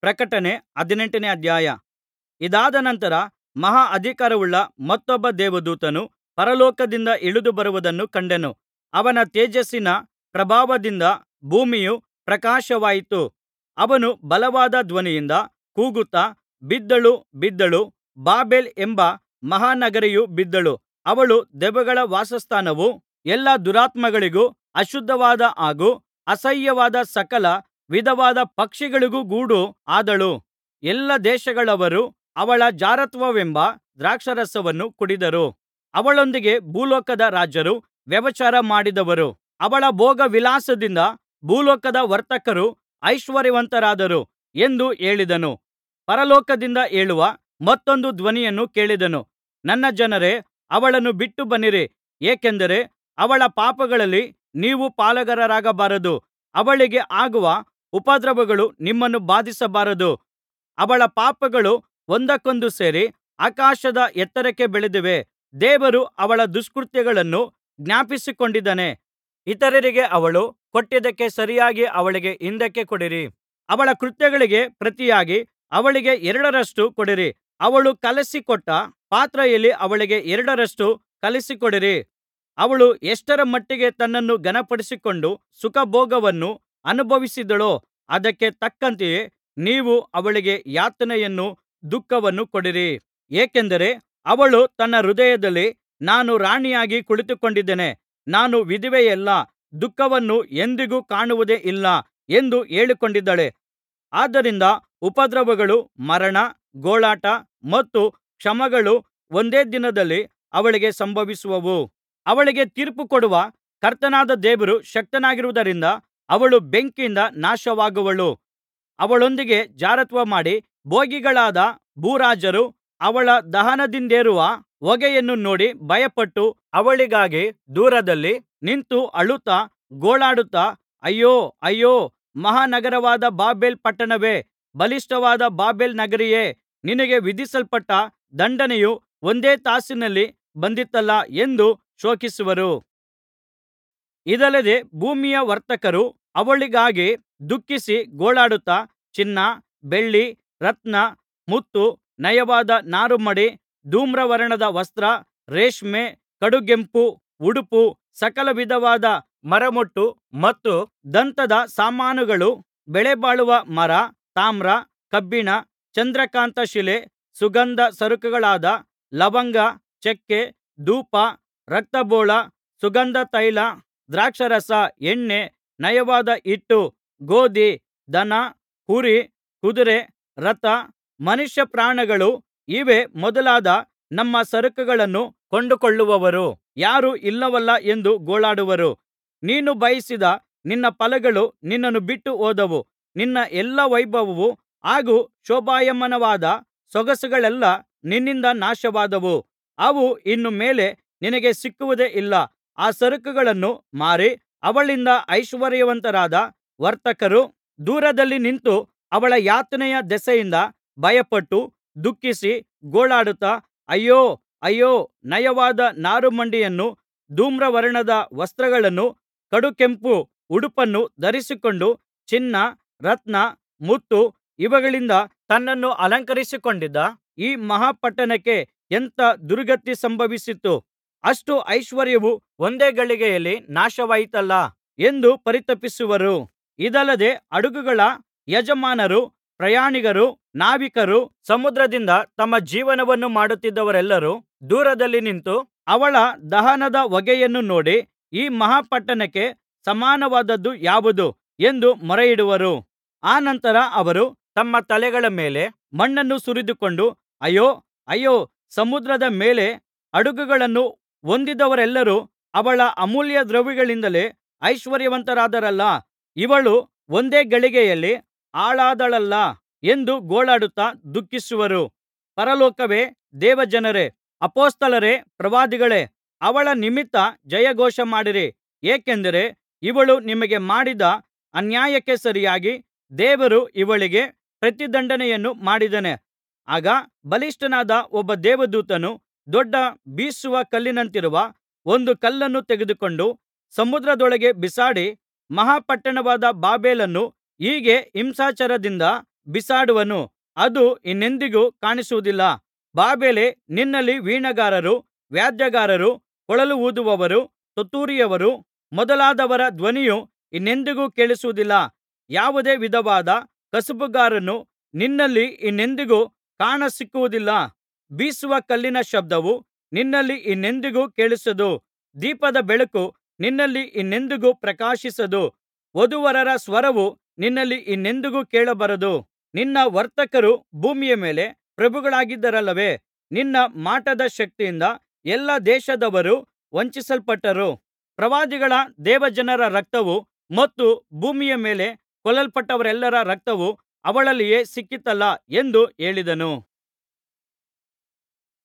ಪ್ರಕಟಣೆ ಹದಿನೆಂಟನೇ ಅಧ್ಯಾಯ ಇದಾದ ನಂತರ ಮಹಾ ಅಧಿಕಾರವುಳ್ಳ ಮತ್ತೊಬ್ಬ ದೇವದೂತನು ಪರಲೋಕದಿಂದ ಇಳಿದು ಬರುವುದನ್ನು ಕಂಡೆನು ಅವನ ತೇಜಸ್ಸಿನ ಪ್ರಭಾವದಿಂದ ಭೂಮಿಯು ಪ್ರಕಾಶವಾಯಿತು ಅವನು ಬಲವಾದ ಧ್ವನಿಯಿಂದ ಕೂಗುತ್ತಾ ಬಿದ್ದಳು ಬಿದ್ದಳು ಬಾಬೆಲ್ ಎಂಬ ಮಹಾನಗರಿಯು ಬಿದ್ದಳು ಅವಳು ದೆವ್ವಗಳ ವಾಸಸ್ಥಾನವೂ ಎಲ್ಲಾ ದುರಾತ್ಮಗಳಿಗೂ ಅಶುದ್ಧವಾದ ಹಾಗೂ ಅಸಹ್ಯವಾದ ಸಕಲ ವಿಧವಾದ ಪಕ್ಷಿಗಳಿಗೂ ಗೂಡು ಆದಳು ಎಲ್ಲಾ ದೇಶಗಳವರು ಅವಳ ಜಾರತ್ವವೆಂಬ ದ್ರಾಕ್ಷಾರಸವನ್ನು ಕುಡಿದರು ಅವಳೊಂದಿಗೆ ಭೂಲೋಕದ ರಾಜರು ವ್ಯಭಿಚಾರ ಮಾಡಿದವರು ಅವಳ ಭೋಗವಿಲಾಸದಿಂದ ಭೂಲೋಕದ ವರ್ತಕರು ಐಶ್ವರ್ಯವಂತರಾದರು ಎಂದು ಹೇಳಿದನು ಪರಲೋಕದಿಂದ ಏಳುವ ಮತ್ತೊಂದು ಧ್ವನಿಯನ್ನು ಕೇಳಿದೆನು ನನ್ನ ಜನರೇ ಅವಳನ್ನು ಬಿಟ್ಟು ಬನ್ನಿರಿ ಏಕೆಂದರೆ ಅವಳ ಪಾಪಗಳಲ್ಲಿ ನೀವು ಪಾಲುಗಾರರಾಗಬಾರದು ಅವಳಿಗೆ ಆಗುವ ಉಪದ್ರವಗಳು ನಿಮ್ಮನ್ನು ಬಾಧಿಸಬಾರದು ಅವಳ ಪಾಪಗಳು ಒಂದಕ್ಕೊಂದು ಸೇರಿ ಆಕಾಶದ ಎತ್ತರಕ್ಕೆ ಬೆಳೆದಿವೆ ದೇವರು ಅವಳ ದುಷ್ಕೃತ್ಯಗಳನ್ನು ಜ್ಞಾಪಿಸಿಕೊಂಡಿದ್ದಾನೆ ಇತರರಿಗೆ ಅವಳು ಕೊಟ್ಟಿದ್ದಕ್ಕೆ ಸರಿಯಾಗಿ ಅವಳಿಗೆ ಹಿಂದಕ್ಕೆ ಕೊಡಿರಿ ಅವಳ ಕೃತ್ಯಗಳಿಗೆ ಪ್ರತಿಯಾಗಿ ಅವಳಿಗೆ ಎರಡರಷ್ಟು ಕೊಡಿರಿ ಅವಳು ಕಲಸಿಕೊಟ್ಟ ಪಾತ್ರೆಯಲ್ಲಿ ಅವಳಿಗೆ ಎರಡರಷ್ಟು ಕಲಸಿಕೊಡಿರಿ ಅವಳು ಎಷ್ಟರ ಮಟ್ಟಿಗೆ ತನ್ನನ್ನು ಘನಪಡಿಸಿಕೊಂಡು ಸುಖಭೋಗವನ್ನು ಅನುಭವಿಸಿದಳೋ ಅದಕ್ಕೆ ತಕ್ಕಂತೆಯೇ ನೀವು ಅವಳಿಗೆ ಯಾತನೆಯನ್ನೂ ದುಃಖವನ್ನೂ ಕೊಡಿರಿ ಏಕೆಂದರೆ ಅವಳು ತನ್ನ ಹೃದಯದಲ್ಲಿ ನಾನು ರಾಣಿಯಾಗಿ ಕುಳಿತುಕೊಂಡಿದ್ದೇನೆ ನಾನು ವಿಧವೆಯಲ್ಲ ದುಃಖವನ್ನು ಎಂದಿಗೂ ಕಾಣುವುದೇ ಇಲ್ಲ ಎಂದು ಹೇಳಿಕೊಂಡಿದ್ದಾಳೆ ಆದ್ದರಿಂದ ಉಪದ್ರವಗಳು ಮರಣ ಗೋಳಾಟ ಮತ್ತು ಕ್ಷಾಮಗಳು ಒಂದೇ ದಿನದಲ್ಲಿ ಅವಳಿಗೆ ಸಂಭವಿಸುವವು ಅವಳಿಗೆ ತೀರ್ಪು ಕೊಡುವ ಕರ್ತನಾದ ದೇವರು ಶಕ್ತನಾಗಿರುವುದರಿಂದ ಅವಳು ಬೆಂಕಿಯಿಂದ ನಾಶವಾಗುವಳು ಅವಳೊಂದಿಗೆ ಜಾರತ್ವಮಾಡಿ ಭೋಗಿಗಳಾದ ಭೂರಾಜರು ಅವಳ ದಹನದಿಂದೇರುವ ಹೊಗೆಯನ್ನು ನೋಡಿ ಭಯಪಟ್ಟು ಅವಳಿಗಾಗಿ ದೂರದಲ್ಲಿ ನಿಂತು ಅಳುತ್ತಾ ಗೋಳಾಡುತ್ತಾ ಅಯ್ಯೋ ಅಯ್ಯೋ ಮಹಾನಗರವಾದ ಬಾಬೆಲ್ ಪಟ್ಟಣವೇ ಬಲಿಷ್ಠವಾದ ಬಾಬೆಲ್ ನಗರಿಯೇ ನಿನಗೆ ವಿಧಿಸಲ್ಪಟ್ಟ ದಂಡನೆಯು ಒಂದೇ ತಾಸಿನಲ್ಲಿ ಬಂದಿತಲ್ಲಾ ಎಂದು ಶೋಕಿಸುವರು ಇದಲ್ಲದೆ ಭೂಮಿಯ ವರ್ತಕರು ಅವಳಿಗಾಗಿ ದುಃಖಿಸಿ ಗೋಳಾಡುತ್ತಾ ಚಿನ್ನ ಬೆಳ್ಳಿ ರತ್ನ ಮುತ್ತು ನಯವಾದ ನಾರುಮಡಿ ಧೂಮ್ರವರ್ಣದ ವಸ್ತ್ರ ರೇಷ್ಮೆ ಕಡುಗೆಂಪು ಉಡುಪು ಸಕಲ ವಿಧವಾದ ಮರಮೊಟ್ಟು ಮತ್ತು ದಂತದ ಸಾಮಾನುಗಳು ಬೆಲೆಬಾಳುವ ಮರ ತಾಮ್ರ ಕಬ್ಬಿಣ ಚಂದ್ರಕಾಂತಶಿಲೆ ಸುಗಂಧ ಸರಕುಗಳಾದ ಲವಂಗ ಚಕ್ಕೆ ಧೂಪ ರಕ್ತಬೋಳ ಸುಗಂಧತೈಲ ದ್ರಾಕ್ಷಾರಸ ಎಣ್ಣೆ ನಯವಾದ ಹಿಟ್ಟು ಗೋದಿ ದನ ಕುರಿ ಕುದುರೆ ರಥ ಮನುಷ್ಯಪ್ರಾಣಗಳು ಇವೇ ಮೊದಲಾದ ನಮ್ಮ ಸರಕುಗಳನ್ನು ಕೊಂಡುಕೊಳ್ಳುವವರು ಯಾರೂ ಇಲ್ಲವಲ್ಲಾ ಎಂದು ಗೋಳಾಡುವರು ನೀನು ಬಯಸಿದ ನಿನ್ನ ಫಲಗಳು ನಿನ್ನನ್ನು ಬಿಟ್ಟು ಹೋದವು ನಿನ್ನ ಎಲ್ಲಾ ವೈಭವವೂ ಹಾಗೂ ಶೋಭಾಯಮಾನವಾದ ಸೊಗಸುಗಳೆಲ್ಲಾ ನಿನ್ನಿಂದ ನಾಶವಾದವು ಅವು ಇನ್ನು ಮೇಲೆ ನಿನಗೆ ಸಿಕ್ಕುವುದೇ ಇಲ್ಲ ಆ ಸರಕುಗಳನ್ನು ಮಾರಿ ಅವಳಿಂದ ಐಶ್ವರ್ಯವಂತರಾದ ವರ್ತಕರು ದೂರದಲ್ಲಿ ನಿಂತು ಅವಳ ಯಾತನೆಯ ದೆಸೆಯಿಂದ ಭಯಪಟ್ಟು ದುಃಖಿಸಿ ಗೋಳಾಡುತ್ತಾ ಅಯ್ಯೋ ಅಯ್ಯೋ ನಯವಾದ ನಾರುಮಡಿಯನ್ನೂ ಧೂಮ್ರವರ್ಣದ ವಸ್ತ್ರಗಳನ್ನೂ ಕಡುಗೆಂಪು ಉಡುಪನ್ನೂ ಧರಿಸಿಕೊಂಡು ಚಿನ್ನ ರತ್ನ ಮುತ್ತು ಇವುಗಳಿಂದ ತನ್ನನ್ನು ಅಲಂಕರಿಸಿಕೊಂಡಿದ್ದ ಈ ಮಹಾಪಟ್ಟಣಕ್ಕೆ ಎಂಥ ದುರ್ಗತಿ ಸಂಭವಿಸಿತು ಅಷ್ಟು ಐಶ್ವರ್ಯವು ಒಂದೇ ಗಳಿಗೆಯಲ್ಲಿ ನಾಶವಾಯಿತಲ್ಲಾ ಎಂದು ಪರಿತಪಿಸುವರು ಇದಲ್ಲದೆ ಹಡಗುಗಳ ಯಜಮಾನರು ಪ್ರಯಾಣಿಕರು ನಾವಿಕರು ಸಮುದ್ರದಿಂದ ತಮ್ಮ ಜೀವನವನ್ನು ಮಾಡುತ್ತಿದ್ದವರೆಲ್ಲರೂ ದೂರದಲ್ಲಿ ನಿಂತು ಅವಳ ದಹನದ ಹೊಗೆಯನ್ನು ನೋಡಿ ಈ ಮಹಾಪಟ್ಟಣಕ್ಕೆ ಸಮಾನವಾದದ್ದು ಯಾವುದು ಎಂದು ಮೊರೆಯಿಡುವರು ಅನಂತರ ಅವರು ತಮ್ಮ ತಲೆಗಳ ಮೇಲೆ ಮಣ್ಣನ್ನು ಸುರಿದುಕೊಂಡು ಅಯ್ಯೋ ಅಯ್ಯೋ ಸಮುದ್ರದ ಮೇಲೆ ಹಡಗುಗಳನ್ನು ಹೊಂದಿದವರೆಲ್ಲರೂ ಅವಳ ಅಮೂಲ್ಯ ದ್ರವ್ಯಗಳಿಂದಲೇ ಐಶ್ವರ್ಯವಂತರಾದರಲ್ಲಾ ಇವಳು ಒಂದೇ ಗಳಿಗೆಯಲ್ಲಿ ಹಾಳಾದಳಲ್ಲಾ ಎಂದು ಗೋಳಾಡುತ್ತಾ ದುಃಖಿಸುವರು ಪರಲೋಕವೇ ದೇವಜನರೇ ಅಪೊಸ್ತಲರೇ ಪ್ರವಾದಿಗಳೇ ಅವಳ ನಿಮಿತ್ತ ಜಯಘೋಷಮಾಡಿರಿ ಏಕೆಂದರೆ ಇವಳು ನಿಮಗೆ ಮಾಡಿದ ಅನ್ಯಾಯಕ್ಕೆ ಸರಿಯಾಗಿ ದೇವರು ಇವಳಿಗೆ ಪ್ರತಿದಂಡನೆಯನ್ನು ಮಾಡಿದ್ದಾನೆ ಆಗ ಬಲಿಷ್ಠನಾದ ಒಬ್ಬ ದೇವದೂತನು ದೊಡ್ಡ ಬೀಸುವ ಕಲ್ಲಿನಂತಿರುವ ಒಂದು ಕಲ್ಲನ್ನು ತೆಗೆದುಕೊಂಡು ಸಮುದ್ರದೊಳಗೆ ಬಿಸಾಡಿ ಮಹಾಪಟ್ಟಣವಾದ ಬಾಬೆಲನ್ನು ಹೀಗೆ ಹಿಂಸಾಚಾರದಿಂದ ಬಿಸಾಡುವನು ಅದು ಇನ್ನೆಂದಿಗೂ ಕಾಣಿಸುವುದಿಲ್ಲ ಬಾಬೆಲೇ ನಿನ್ನಲ್ಲಿ ವೀಣೆಗಾರರು ವಾದ್ಯಗಾರರು ಕೊಳಲು ಊದುವವರು ತುತ್ತೂರಿಯವರೂ ಮೊದಲಾದವರ ಧ್ವನಿಯು ಇನ್ನೆಂದಿಗೂ ಕೇಳಿಸುವುದಿಲ್ಲ ಯಾವುದೇ ವಿಧವಾದ ಕಸುಬುಗಾರನು ನಿನ್ನಲ್ಲಿ ಇನ್ನೆಂದಿಗೂ ಕಾಣಸಿಕ್ಕುವುದಿಲ್ಲ ಬೀಸುವ ಕಲ್ಲಿನ ಶಬ್ದವು ನಿನ್ನಲ್ಲಿ ಇನ್ನೆಂದಿಗೂ ಕೇಳಿಸದು ದೀಪದ ಬೆಳಕು ನಿನ್ನಲ್ಲಿ ಇನ್ನೆಂದಿಗೂ ಪ್ರಕಾಶಿಸದು ವಧೂವರರ ಸ್ವರವು ನಿನ್ನಲ್ಲಿ ಇನ್ನೆಂದಿಗೂ ಕೇಳಬರದು ನಿನ್ನ ವರ್ತಕರು ಭೂಮಿಯ ಮೇಲೆ ಪ್ರಭುಗಳಾಗಿದ್ದಾರಲ್ಲವೇ ನಿನ್ನ ಮಾಟದ ಶಕ್ತಿಯಿಂದ ಎಲ್ಲಾ ದೇಶದವರು ವಂಚಿಸಲ್ಪಟ್ಟರು ಪ್ರವಾದಿಗಳ ದೇವಜನರ ರಕ್ತವು ಮತ್ತು ಭೂಮಿಯ ಮೇಲೆ ಕೊಲ್ಲಲ್ಪಟ್ಟವರೆಲ್ಲರ ರಕ್ತವು ಅವಳಲ್ಲಿಯೇ ಸಿಕ್ಕೀತಲ್ಲಾ ಎಂದು ಹೇಳಿದನು